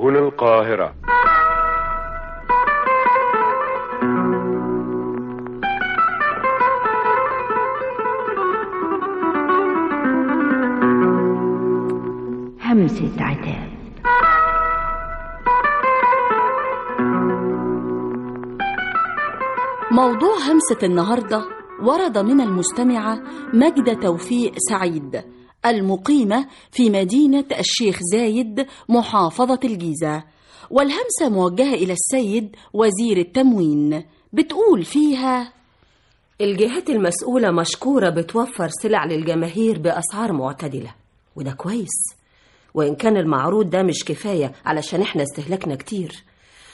هنا القاهرة همسة عتاب موضوع همسة النهاردة ورد من المستمعة مجدة توفيق سعيد المقيمة في مدينة الشيخ زايد محافظة الجيزة والهمسة موجهة إلى السيد وزير التموين بتقول فيها الجهات المسؤولة مشكورة بتوفر سلع للجماهير بأسعار معتدلة وده كويس وإن كان المعروض ده مش كفاية علشان إحنا استهلكنا كتير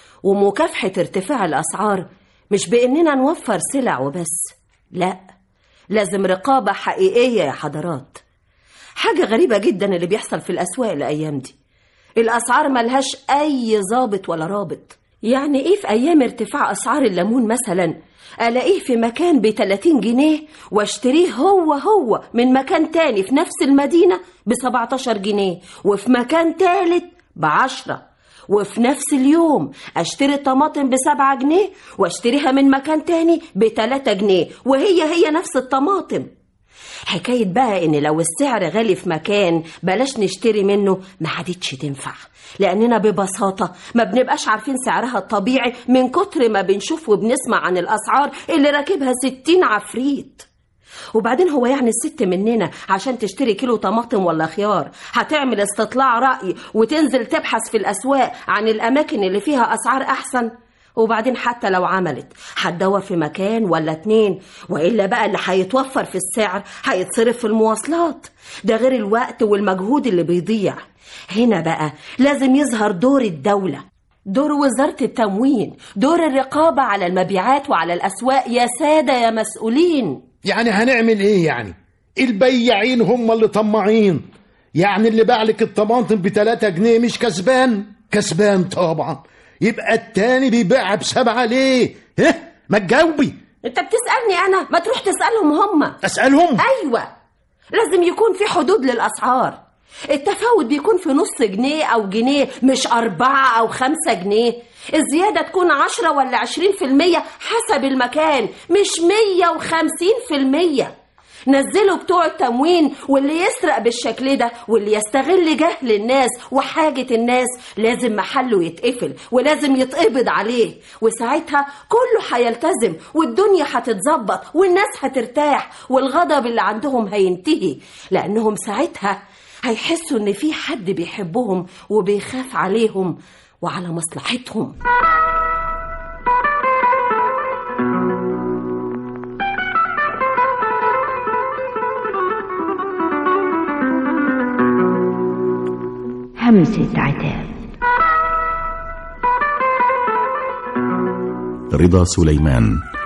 ومكافحة ارتفاع الأسعار مش بإننا نوفر سلع وبس لا لازم رقابة حقيقية يا حضرات حاجة غريبة جدا اللي بيحصل في الأسواق الأيام دي الأسعار ملهاش أي ضابط ولا رابط يعني إيه في أيام ارتفاع أسعار الليمون مثلا ألاقيه في مكان ب 30 جنيه واشتريه هو هو من مكان تاني في نفس المدينة ب 17 جنيه وفي مكان تالت ب 10 وفي نفس اليوم اشتري الطماطم بسبعة جنيه واشتريها من مكان تاني بتلاتة جنيه وهي هي نفس الطماطم حكاية بقى ان لو السعر غالي في مكان بلاش نشتري منه ما عادتش تنفع لاننا ببساطة ما بنبقاش عارفين سعرها الطبيعي من كتر ما بنشوف وبنسمع عن الاسعار اللي راكبها ستين عفريت وبعدين هو يعني الست مننا عشان تشتري كيلو طماطم ولا خيار هتعمل استطلاع رأي وتنزل تبحث في الأسواق عن الأماكن اللي فيها أسعار أحسن وبعدين حتى لو عملت هتدور في مكان ولا اتنين وإلا بقى اللي هيتوفر في السعر هيتصرف في المواصلات ده غير الوقت والمجهود اللي بيضيع هنا بقى لازم يظهر دور الدولة دور وزارة التموين دور الرقابة على المبيعات وعلى الأسواق يا سادة يا مسؤولين يعني هنعمل ايه يعني البياعين هم اللي طماعين يعني اللي باع لك الطماطم بتلاتة جنيه مش كسبان كسبان طبعا يبقى التاني بيبيعها بسبعة ليه ها ما تجاوبي انت بتسألني أنا ما تروح تسألهم هم اسألهم أيوة لازم يكون في حدود للأسعار التفاوت بيكون في نص جنيه أو جنيه مش أربعة أو خمسة جنيه الزيادة تكون عشرة ولا عشرين في المية حسب المكان مش مية وخمسين في المية نزلوا بتوع التموين واللي يسرق بالشكل ده واللي يستغل جهل الناس وحاجة الناس لازم محله يتقفل ولازم يتقبض عليه وساعتها كله هيلتزم والدنيا هتتظبط والناس هترتاح والغضب اللي عندهم هينتهي لأنهم ساعتها هيحسوا إن في حد بيحبهم وبيخاف عليهم وعلى مصلحتهم همسة عتاب رضا سليمان